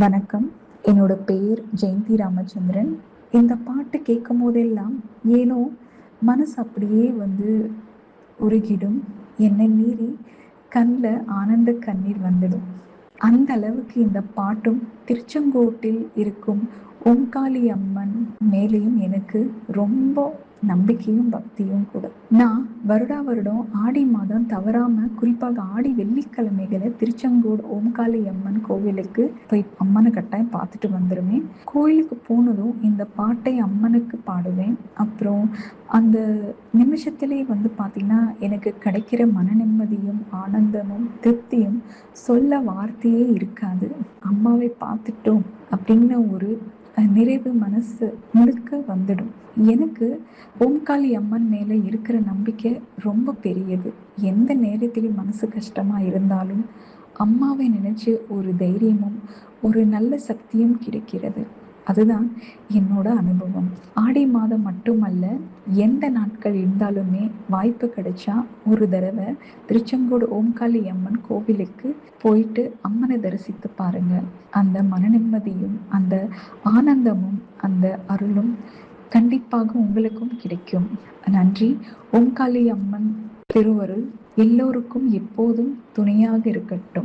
வணக்கம் என்னோட பேர் ஜெயந்தி ராமச்சந்திரன் இந்த பாட்டு கேட்கும் போதெல்லாம் ஏனோ மனசு அப்படியே வந்து உருகிடும் என்னை மீறி கண்ணில் ஆனந்த கண்ணீர் வந்துடும் அந்த அளவுக்கு இந்த பாட்டும் திருச்செங்கோட்டில் இருக்கும் ஓம்காளி அம்மன் மேலேயும் எனக்கு ரொம்ப நம்பிக்கையும் பக்தியும் கூட நான் வருடா வருடம் ஆடி மாதம் தவறாம குறிப்பாக ஆடி வெள்ளிக்கிழமைகளை திருச்செங்கோடு ஓம்காளி அம்மன் கோவிலுக்கு போய் அம்மனை கட்டாயம் பார்த்துட்டு வந்துடுவேன் கோயிலுக்கு போனதும் இந்த பாட்டை அம்மனுக்கு பாடுவேன் அப்புறம் அந்த நிமிஷத்திலே வந்து பார்த்தீங்கன்னா எனக்கு கிடைக்கிற மன நிம்மதியும் ஆனந்தமும் திருப்தியும் சொல்ல வார்த்தையே இருக்காது அம்மாவை பார்த்துட்டோம் அப்படிங்கிற ஒரு நிறைவு மனசு முழுக்க வந்துடும் எனக்கு ஓம்காளி அம்மன் மேலே இருக்கிற நம்பிக்கை ரொம்ப பெரியது எந்த நேரத்திலும் மனசு கஷ்டமாக இருந்தாலும் அம்மாவை நினைச்சு ஒரு தைரியமும் ஒரு நல்ல சக்தியும் கிடைக்கிறது அதுதான் என்னோட அனுபவம் ஆடி மாதம் மட்டுமல்ல எந்த நாட்கள் இருந்தாலுமே வாய்ப்பு கிடைச்சா ஒரு தடவை திருச்செங்கோடு ஓம்காளி அம்மன் கோவிலுக்கு போயிட்டு அம்மனை தரிசித்து பாருங்க அந்த மன நிம்மதியும் அந்த ஆனந்தமும் அந்த அருளும் கண்டிப்பாக உங்களுக்கும் கிடைக்கும் நன்றி ஓம்காளி அம்மன் திருவருள் எல்லோருக்கும் எப்போதும் துணையாக இருக்கட்டும்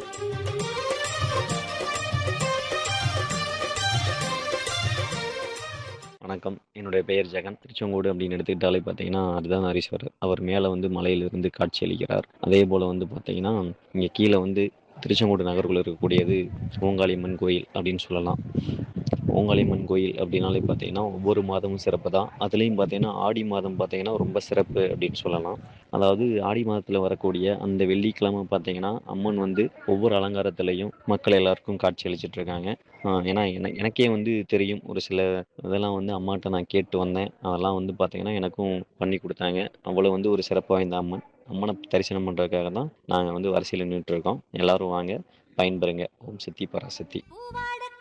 வணக்கம் என்னுடைய பெயர் ஜெகன் திருச்செங்கோடு அப்படின்னு எடுத்துக்கிட்டாலே பார்த்தீங்கன்னா அர்த்தநாரீஸ்வரர் அவர் மேலே வந்து மலையிலிருந்து காட்சி அளிக்கிறார் அதே போல் வந்து பார்த்தீங்கன்னா இங்கே கீழே வந்து திருச்செங்கோடு நகருக்குள்ளே இருக்கக்கூடியது ஓங்காளியம்மன் கோயில் அப்படின்னு சொல்லலாம் ஓங்காளியம்மன் கோயில் அப்படின்னாலே பார்த்தீங்கன்னா ஒவ்வொரு மாதமும் சிறப்பு தான் அதுலேயும் பார்த்தீங்கன்னா ஆடி மாதம் பார்த்தீங்கன்னா ரொம்ப சிறப்பு அப்படின்னு சொல்லலாம் அதாவது ஆடி மாதத்தில் வரக்கூடிய அந்த வெள்ளிக்கிழமை பார்த்தீங்கன்னா அம்மன் வந்து ஒவ்வொரு அலங்காரத்துலேயும் மக்கள் எல்லாருக்கும் காட்சி அளிச்சிட்டு இருக்காங்க ஆஹ் ஏன்னா என எனக்கே வந்து தெரியும் ஒரு சில இதெல்லாம் வந்து அம்மாட்ட நான் கேட்டு வந்தேன் அதெல்லாம் வந்து பார்த்தீங்கன்னா எனக்கும் பண்ணி கொடுத்தாங்க அவ்வளோ வந்து ஒரு சிறப்பு வாய்ந்த அம்மன் அம்மனை தரிசனம் பண்ணுறதுக்காக தான் நாங்கள் வந்து வரிசையில் நின்றுட்டு இருக்கோம் எல்லாரும் வாங்க பயன்பெறுங்க ஓம் சக்தி பராசக்தி பூவாடக்